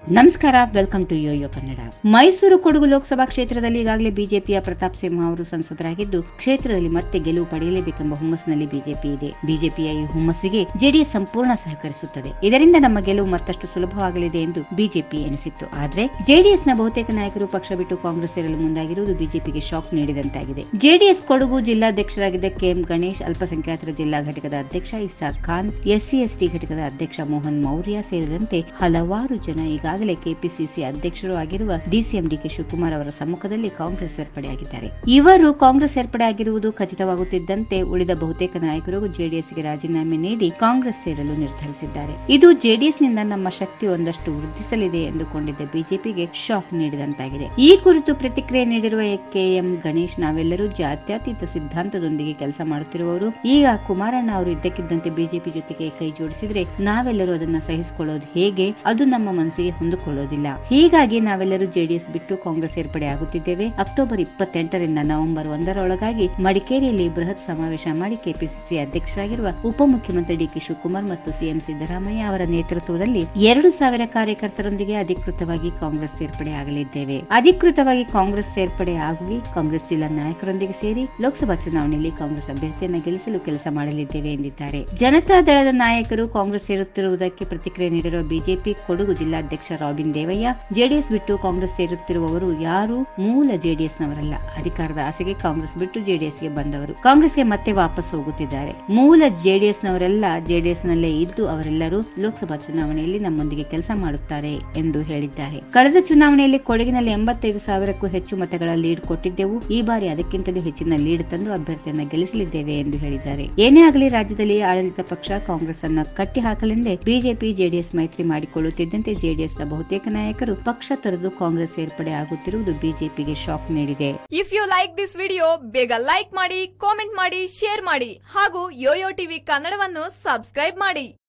ನಮಸ್ಕಾರ welcome to Yoyo Kannada Mysuru Kodagu Lok Sabha ಕ್ಷೇತ್ರದಲ್ಲಿ ಈಗಾಗಲೇ ಬಿಜೆಪಿಯ ಪ್ರತಾಪ್ ಸಿಂಹ ಅವರು ಸಂಸದರಾಗಿದ್ದು ಕ್ಷೇತ್ರದಲ್ಲಿ ಮತ್ತೆ ಗೆಲುವು ಪಡೆಯಲೇಬೇಕೆಂಬ ಹುಮ್ಮಸ್ಸಿನಲ್ಲಿ ಬಿಜೆಪಿ ಇದೆ ಬಿಜೆಪಿಯ ಈ ಹುಮ್ಮಸ್ಸಿಗೆ ಜೆಡಿಎಸ್ ಸಂಪೂರ್ಣ ಸಹಕರಿಸುತ್ತದೆ ಇದರಿಂದ ನಮ್ಮ ಗೆಲುವು ಮತ್ತಷ್ಟು ಸುಲಭವಾಗಲಿದೆ ಎಂದು ಬಿಜೆಪಿ ಎಣಿಸಿತ್ತು ಆದರೆ ಜೆಡಿಎಸ್ನ ಬಹುತೇಕ ನಾಯಕರು ಪಕ್ಷ ಬಿಟ್ಟು ಕಾಂಗ್ರೆಸ್ ಸೇರಲು ಮುಂದಾಗಿರುವುದು ಬಿಜೆಪಿಗೆ ಶಾಕ್ ನೀಡಿದಂತಾಗಿದೆ ಜೆಡಿಎಸ್ ಕೊಡಗು ಜಿಲ್ಲಾಧ್ಯಕ್ಷರಾಗಿದ್ದ ಕೆಎಂ ಗಣೇಶ್ ಅಲ್ಪಸಂಖ್ಯಾತರ ಜಿಲ್ಲಾ ಘಟಕದ ಅಧ್ಯಕ್ಷ ಇಸಾಕ್ ಖಾನ್ ಎಸ್ಸಿ ಎಸ್ಟಿ ಘಟಕದ ಅಧ್ಯಕ್ಷ ಮೋಹನ್ ಮೌರ್ಯ ಸೇರಿದಂತೆ ಹಲವಾರು ಜನ ಈಗಾಗಲೇ ಕೆಪಿಸಿಸಿ ಅಧ್ಯಕ್ಷರು ಆಗಿರುವ ಡಿಸಿಎಂ ಡಿಕೆ ಶಿವಕುಮಾರ್ ಅವರ ಸಮ್ಮುಖದಲ್ಲಿ ಕಾಂಗ್ರೆಸ್ ಸೇರ್ಪಡೆಯಾಗಿದ್ದಾರೆ ಇವರು ಕಾಂಗ್ರೆಸ್ ಸೇರ್ಪಡೆ ಆಗಿರುವುದು ಖಚಿತವಾಗುತ್ತಿದ್ದಂತೆ ಉಳಿದ ಬಹುತೇಕ ನಾಯಕರು ಜೆಡಿಎಸ್ಗೆ ರಾಜೀನಾಮೆ ನೀಡಿ ಕಾಂಗ್ರೆಸ್ ಸೇರಲು ನಿರ್ಧರಿಸಿದ್ದಾರೆ ಇದು ಜೆಡಿಎಸ್ನಿಂದ ನಮ್ಮ ಶಕ್ತಿ ಒಂದಷ್ಟು ವೃದ್ಧಿಸಲಿದೆ ಎಂದುಕೊಂಡಿದ್ದ ಬಿಜೆಪಿಗೆ ಶಾಕ್ ನೀಡಿದಂತಾಗಿದೆ ಈ ಕುರಿತು ಪ್ರತಿಕ್ರಿಯೆ ನೀಡಿರುವ ಕೆಎಂ ಗಣೇಶ್ ನಾವೆಲ್ಲರೂ ಜಾತ್ಯತೀತ ಸಿದ್ಧಾಂತದೊಂದಿಗೆ ಕೆಲಸ ಮಾಡುತ್ತಿರುವವರು ಈಗ ಕುಮಾರಣ್ಣ ಅವರು ಇದ್ದಕ್ಕಿದ್ದಂತೆ ಬಿಜೆಪಿ ಜೊತೆಗೆ ಕೈ ಜೋಡಿಸಿದ್ರೆ ನಾವೆಲ್ಲರೂ ಅದನ್ನ ಸಹಿಸಿಕೊಳ್ಳೋದು ಹೇಗೆ ಅದು ನಮ್ಮ ಮನಸ್ಸಿಗೆ ಹೊಂದಿಕೊಳ್ಳೋದಿಲ್ಲ ಹೀಗಾಗಿ ನಾವೆಲ್ಲರೂ ಜೆಡಿಎಸ್ ಬಿಟ್ಟು ಕಾಂಗ್ರೆಸ್ ಸೇರ್ಪಡೆ ಆಗುತ್ತಿದ್ದೇವೆ ಅಕ್ಟೋಬರ್ ಇಪ್ಪತ್ತೆಂಟರಿಂದ ನವೆಂಬರ್ ಒಂದರೊಳಗಾಗಿ ಮಡಿಕೇರಿಯಲ್ಲಿ ಬೃಹತ್ ಸಮಾವೇಶ ಮಾಡಿ ಕೆಪಿಸಿಸಿ ಅಧ್ಯಕ್ಷರಾಗಿರುವ ಉಪಮುಖ್ಯಮಂತ್ರಿ ಡಿಕೆ ಶಿವಕುಮಾರ್ ಮತ್ತು ಸಿಎಂ ಸಿದ್ದರಾಮಯ್ಯ ಅವರ ನೇತೃತ್ವದಲ್ಲಿ ಎರಡು ಸಾವಿರ ಕಾರ್ಯಕರ್ತರೊಂದಿಗೆ ಅಧಿಕೃತವಾಗಿ ಕಾಂಗ್ರೆಸ್ ಸೇರ್ಪಡೆ ಆಗಲಿದ್ದೇವೆ ಅಧಿಕೃತವಾಗಿ ಕಾಂಗ್ರೆಸ್ ಸೇರ್ಪಡೆ ಆಗಿ ಕಾಂಗ್ರೆಸ್ ಜಿಲ್ಲಾ ನಾಯಕರೊಂದಿಗೆ ಸೇರಿ ಲೋಕಸಭಾ ಚುನಾವಣೆಯಲ್ಲಿ ಕಾಂಗ್ರೆಸ್ ಅಭ್ಯರ್ಥಿಯನ್ನ ಗೆಲ್ಲಿಸಲು ಕೆಲಸ ಮಾಡಲಿದ್ದೇವೆ ಎಂದಿದ್ದಾರೆ ಜನತಾ ದಳದ ನಾಯಕರು ಕಾಂಗ್ರೆಸ್ ಸೇರುತ್ತಿರುವುದಕ್ಕೆ ಪ್ರತಿಕ್ರಿಯೆ ನೀಡಿರುವ ಬಿಜೆಪಿ ಕೊಡಗು ಜಿಲ್ಲಾಧ್ಯಕ್ಷ ರಾಬಿನ್ ದೇವಯ್ಯ ಜೆಡಿಎಸ್ ಬಿಟ್ಟು ಕಾಂಗ್ರೆಸ್ ಸೇರುತ್ತಿರುವವರು ಯಾರು ಮೂಲ ಜೆಡಿಎಸ್ ನವರಲ್ಲ ಅಧಿಕಾರದ ಆಸೆಗೆ ಕಾಂಗ್ರೆಸ್ ಬಿಟ್ಟು ಜೆಡಿಎಸ್ಗೆ ಬಂದವರು ಕಾಂಗ್ರೆಸ್ಗೆ ಮತ್ತೆ ವಾಪಸ್ ಹೋಗುತ್ತಿದ್ದಾರೆ ಮೂಲ ಜೆಡಿಎಸ್ ನವರೆಲ್ಲ ಜೆಡಿಎಸ್ ನಲ್ಲೇ ಇದ್ದು ಅವರೆಲ್ಲರೂ ಲೋಕಸಭಾ ಚುನಾವಣೆಯಲ್ಲಿ ನಮ್ಮೊಂದಿಗೆ ಕೆಲಸ ಮಾಡುತ್ತಾರೆ ಎಂದು ಹೇಳಿದ್ದಾರೆ ಕಳೆದ ಚುನಾವಣೆಯಲ್ಲಿ ಕೊಡಗಿನಲ್ಲಿ ಎಂಬತ್ತೈದು ಸಾವಿರಕ್ಕೂ ಹೆಚ್ಚು ಮತಗಳ ಲೀಡ್ ಕೊಟ್ಟಿದ್ದೆವು ಈ ಬಾರಿ ಅದಕ್ಕಿಂತಲೂ ಹೆಚ್ಚಿನ ಲೀಡ್ ತಂದು ಅಭ್ಯರ್ಥಿಯನ್ನ ಗೆಲ್ಲಿಸಲಿದ್ದೇವೆ ಎಂದು ಹೇಳಿದ್ದಾರೆ ಏನೇ ಆಗಲಿ ರಾಜ್ಯದಲ್ಲಿ ಆಡಳಿತ ಪಕ್ಷ ಕಾಂಗ್ರೆಸ್ ಅನ್ನು ಕಟ್ಟಿ ಹಾಕಲೆಂದೇ ಬಿಜೆಪಿ ಜೆಡಿಎಸ್ ಮೈತ್ರಿ ಮಾಡಿಕೊಳ್ಳುತ್ತಿದ್ದಂತೆ ಜೆಡಿಎಸ್ನ ಬಹುತೇಕ ನಾಯಕರು ಪಕ್ಷ ತೊರೆದು ಕಾಂಗ್ರೆಸ್ ಸೇರ್ಪಡೆ ಆಗುತ್ತಿರುವುದು ಬಿಜೆಪಿಗೆ ಶಾಕ್ ನೀಡಿದೆ if you like this video ಬೇಗ ಲೈಕ್ ಮಾಡಿ ಕಾಮೆಂಟ್ ಮಾಡಿ ಶೇರ್ ಮಾಡಿ ಹಾಗೂ ಯೋಯೋ ಟಿವಿ ಕನ್ನಡವನ್ನು ಸಬ್ಸ್ಕ್ರೈಬ್ ಮಾಡಿ